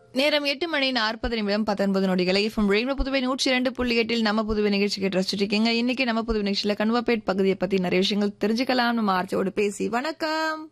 நேரம் எட்டு மணி நாற்பது நிமிடம் பத்தொன்பது நொடிகளை எஃப்எம் ரெயின்போ புதுவை நூற்றி இரண்டு புள்ளி எட்டில் நம்ம புதுவை நிகழ்ச்சி கேட்டு ரசிச்சிருக்கீங்க இன்னைக்கு நம்ம புதுவை நிகழ்ச்சியில கணுவாப்பேட் பகுதியை பத்தி நிறைய விஷயங்கள் தெரிஞ்சுக்கலாம் நம்ம ஆர்ச்சியோடு பேசி வணக்கம்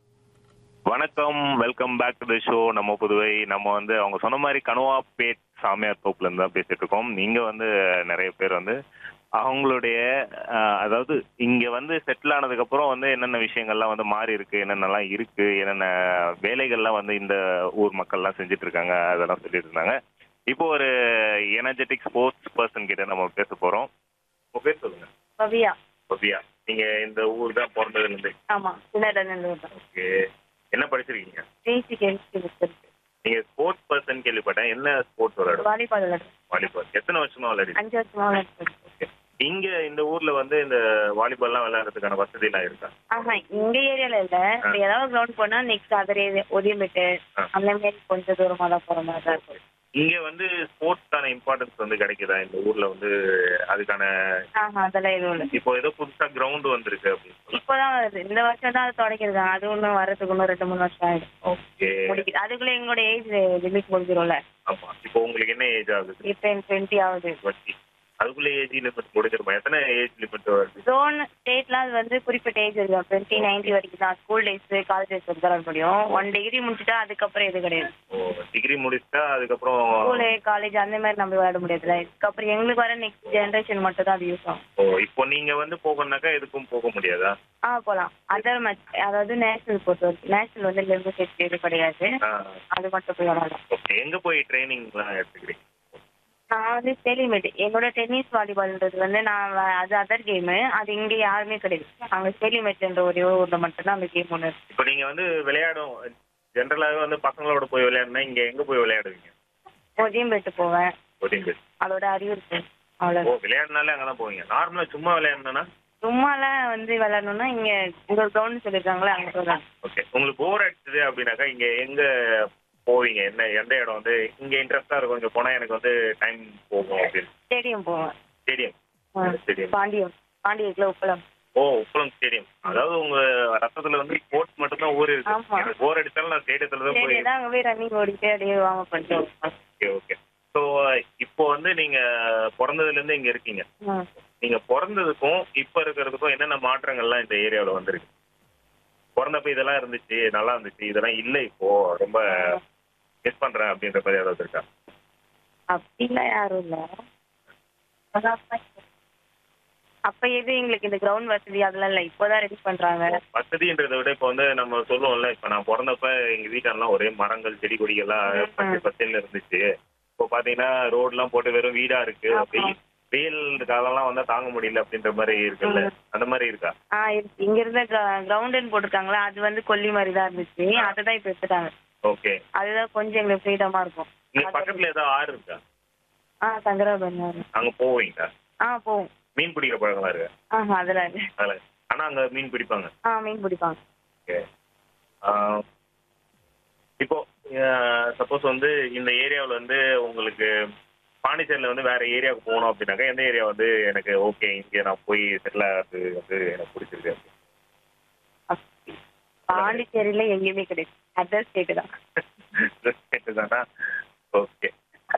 வணக்கம் welcome back to the show நம்ம புதுவை நம்ம வந்து அவங்க சொன்ன மாதிரி கனுவாப்பேட் சாமியார் தோப்புல இருந்து தான் பேசிட்டு இருக்கோம் நீங்க வந்து நிறைய பேர் வந்து அவங்களுடைய அஹ், அதாவது இங்க வந்து செட்டில் ஆனதுக்கு அப்புறம் வந்து என்னென்ன விஷயங்கள்லாம் வந்து மாறி இருக்கு என்னென்னலாம் இருக்கு என்னென்ன வேலைகள்லாம் வந்து இந்த ஊர் மக்கள்லாம் செஞ்சுட்டு இருக்காங்க அதெல்லாம் சொல்லிட்டு இருந்தாங்க இப்போ ஒரு எனர்ஜெட்டிக் ஸ்போர்ட்ஸ் பர்சன் கிட்ட நம்ம பேச போறோம் உங்க பேர் சொல்லுங்க பவியா பவ்யா நீங்க இந்த ஊர் தான் பிறந்ததுல இருந்து ஆமா சின்னடநல்லூர் தான் ஓகே என்ன படிச்சிருக்கீங்க ஜெயிச்சு கெமிஸ்ட்ரி முடிச்சிருக்கு நீங்க ஸ்போர்ட்ஸ் பர்சன் கேள்விப்பட்டேன் என்ன ஸ்போர்ட்ஸ் விளையாடுவோம் வாலிபால் விளையாடுறேன் வாலிபால் எத்தனை வருஷமா விளையாடி அஞ்சு வருஷமா விளையாடுறேன் இங்க இந்த ஊர்ல வந்து இந்த வாலிபால்லாம் விளையாடுறதுக்கான வசதி எல்லாம் இருக்கா ஆஹா இங்க ஏரியால இல்ல இப்ப ஏதாவது கிரவுண்ட் போனா நெக்ஸ்ட் அதர் ஏரியா ஒதியம்பேட்டு ஆ. அந்த மாதிரி கொஞ்சம் தூரமா தான் போற மாதிரி தான் இருக்கும் இங்க வந்து ஸ்போர்ட்ஸ்க்கான இம்பார்ட்டன்ஸ் வந்து கிடைக்குதா இந்த ஊர்ல வந்து அதுக்கான ஆஹா அதெல்லாம் எதுவும் இல்ல இப்போ ஏதோ புதுசா கிரவுண்ட் வந்திருக்கு அப்படின்னு சொல்லி இப்பதான் வருது இந்த வருஷம் தான் அது தொடங்கிருக்காங்க அது ஒண்ணும் வர்றதுக்கு இன்னும் ரெண்டு மூணு வருஷம் ஆயிடும் ஓகே முடிக்குது அதுக்குள்ள எங்களோட ஏஜ் லிமிட் முடிஞ்சிரும்ல ஆமா இப்போ உங்களுக்கு என்ன ஏஜ் ஆகுது இப்ப டுவெண்ட்டி ஆகுது டுவெண்ட்டி அதுக்குள்ள ஏஜ் லிமிட் முடிஞ்சிருமா எத்தனை ஏஜ் லிமிட் வருது ஜோன் ஸ்டேட்லாம் அது வந்து குறிப்பிட்ட ஏஜ் இருக்கும் டுவெண்ட்டி நைன்டி வரைக்கும் தான் ஸ்கூல் டேஸ் காலேஜ் டேஸ் வரைக்கும் தான் முடியும் ஒன் டிகிரி முடிச்சுட்டா அதுக்கப்புறம் எது கிடையாது ஓ டிகிரி முடிச்சா அதுக்கப்புறம் ஸ்கூலு காலேஜ் அந்த மாதிரி நம்ம விளையாட முடியாதுல்ல இதுக்கப்புறம் எங்களுக்கு வர நெக்ஸ்ட் ஜென்ரேஷன் மட்டும் தான் அது யூஸ் ஆகும் ஓ இப்போ நீங்க வந்து போகணும்னாக்கா எதுக்கும் போக முடியாதா ஆ போகலாம் அதர் மேட்ச் அதாவது நேஷனல் பொறுத்த வரைக்கும் நேஷனல் வந்து லிம்பு செட் எதுவும் கிடையாது ஆ, அது மட்டும் போய் விளையாடலாம் ஓகே எங்க போய் ட்ரைனிங்லாம் எடுத்துக்கிறீங்க நான் வந்து ஸ்டெலிமேட் என்னோட டென்னிஸ் வாலிபால்ன்றது வந்து நான் வ- அது அதர் கேமு அது இங்கே யாருமே கிடையாது அங்கே ஸ்டெலிமேட்ன்ற ஒரே ஊரில் மட்டும்தான் அந்த கேம் ஒன்று இருக்கு இப்போ நீங்க வந்து விளையாடும் ஜென்ரலாகவே வந்து பசங்களோட போய் விளையாடுனா இங்க எங்க போய் விளையாடுவீங்க ஒதியம்பேட்டு போவேன் ஒடிங்கு அதோட அறிவு இருக்கு ஓ அவ்வளோ விளையாடினாலே அங்கதான் போவீங்க நார்மலா சும்மா விளையாடணும்னா சும்மாலாம் வந்து விளையாடணும்னா இங்கே இங்கே ஒரு கிரவுண்ட் சொல்லியிருக்காங்களே அங்கே போகலாம் ஓகே உங்களுக்கு போர் அடிச்சது அப்படின்னாக்கா இங்க எங்க போவீங்க என்ன எந்த இடம் வந்து இங்க இன்ட்ரெஸ்டா இருக்கும் இங்க போனா எனக்கு வந்து டைம் போகும் அப்படின்னு ஸ்டேடியம் போவேன் ஸ்டேடியம் ஆ. ஸ்டேடியம் பாண்டியம் பாண்டியத்தில் உப்பளம் ஓ உப்பளம் ஸ்டேடியம் அதாவது உங்க ரத்தத்துல வந்து ஸ்போர்ட்ஸ் மட்டும் தான் ஊர் இருக்கு ஆமா. எனக்கு போர் அடிச்சாலும் நான் ஸ்டேடியத்துல தான் போய் ஸ்டேடியம் தான் அங்கே போய் ரன்னிங் ஓடிட்டு அப்படியே வாங்க பண்ணிட்டு ஓகே ஓகே ஸோ இப்போ வந்து நீங்க பிறந்ததுல இருந்து இங்க இருக்கீங்க ம். நீங்க பிறந்ததுக்கும் இப்ப இருக்கிறதுக்கும் என்னென்ன மாற்றங்கள்லாம் இந்த ஏரியாவுல வந்திருக்கு பிறந்தப்ப இதெல்லாம் இருந்துச்சு நல்லா இருந்துச்சு இதெல்லாம் இல்ல இப்போ ரொம்ப மிஸ் பண்றேன் அப்படின்ற மாதிரி ஏதாவது இருக்கா அப்படிலாம் யாரும் இல்ல அப்ப எது எங்களுக்கு இந்த கிரவுண்ட் வசதி அதெல்லாம் இல்ல இப்போதான் ரெடி பண்றாங்க வசதின்றதை விட இப்போ வந்து நம்ம சொல்லுவோம்ல இப்ப நான் பிறந்தப்ப எங்க வீட்டெல்லாம் ஒரே மரங்கள் செடி கொடிகள்லாம் பச்சை பச்சைன்னு இருந்துச்சு இப்போ பாத்தீங்கன்னா ரோடு எல்லாம் போட்டு வெறும் வீடா இருக்கு அப்படி வெயில் காலம்லாம் வந்தா தாங்க முடியல அப்படின்ற மாதிரி இருக்குல்ல அந்த மாதிரி இருக்கா ஆ இருக்கு இங்க இருந்த கிரவுண்டுன்னு போட்டிருக்காங்களா அது வந்து கொல்லி மாதிரி தான் இருந்துச்சு அதை தான் இப்ப எடுத்துட்டாங்க ஓகே அதுதான் கொஞ்சம் எங்களுக்கு ஃப்ரீடமா இருக்கும் இங்க பக்கத்துல ஏதாவது ஆறு இருக்கா ஆ சங்கராபுரம் அங்க போவீங்க ஆ போவோம் மீன் பிடிக்கிற பழக்கம்லாம் இருக்கு ஆஹா அதெல்லாம் இல்ல அதனால ஆனா அங்க மீன் பிடிப்பாங்க ஆ மீன் பிடிப்பாங்க Okay. ஆஹ் இப்போ சப்போஸ் வந்து இந்த ஏரியாவில் வந்து உங்களுக்கு பாண்டிச்சேரியில் வந்து வேற ஏரியாவுக்கு போகணும் அப்படின்னாக்கா எந்த ஏரியா வந்து எனக்கு ஓகே இங்கே நான் போய் செட்டில் ஆகிறது வந்து எனக்கு பிடிச்சிருக்கு அப்படி. பாண்டிச்சேரியில எங்கேயுமே கிடையாது அதர் ஸ்டேட் தான் தானா ஓகே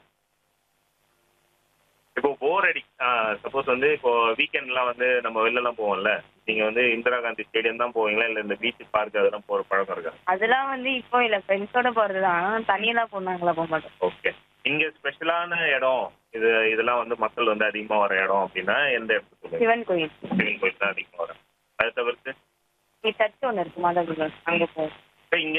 இப்போ போர் அடி சப்போஸ் வந்து இப்போ வீக்கெண்ட்லாம் வந்து நம்ம வெளிலலாம் போவோம்ல நீங்க வந்து இந்திரா காந்தி ஸ்டேடியம் தான் போவீங்களா இல்ல இந்த பீச் பார்க் அதெல்லாம் போற பழக்கம் இருக்கா அதெல்லாம் வந்து இப்போ இல்ல ஃப்ரெண்ட்ஸோட போறதுதான் தனியெல்லாம் போனாங்களா போக மாட்டோம் ஓகே இங்க ஸ்பெஷலான இடம் இது இதெல்லாம் வந்து மக்கள் வந்து அதிகமா வர இடம் அப்படின்னா எந்த இடத்துக்கு சொல்லுங்க சிவன் கோயில் சிவன் கோயில் தான் அதிகமா வரும் அதை தவிர்த்து சர்ச் ஒன்று இருக்கு மாதவர்கள் அங்க போவோம் இப்ப இங்க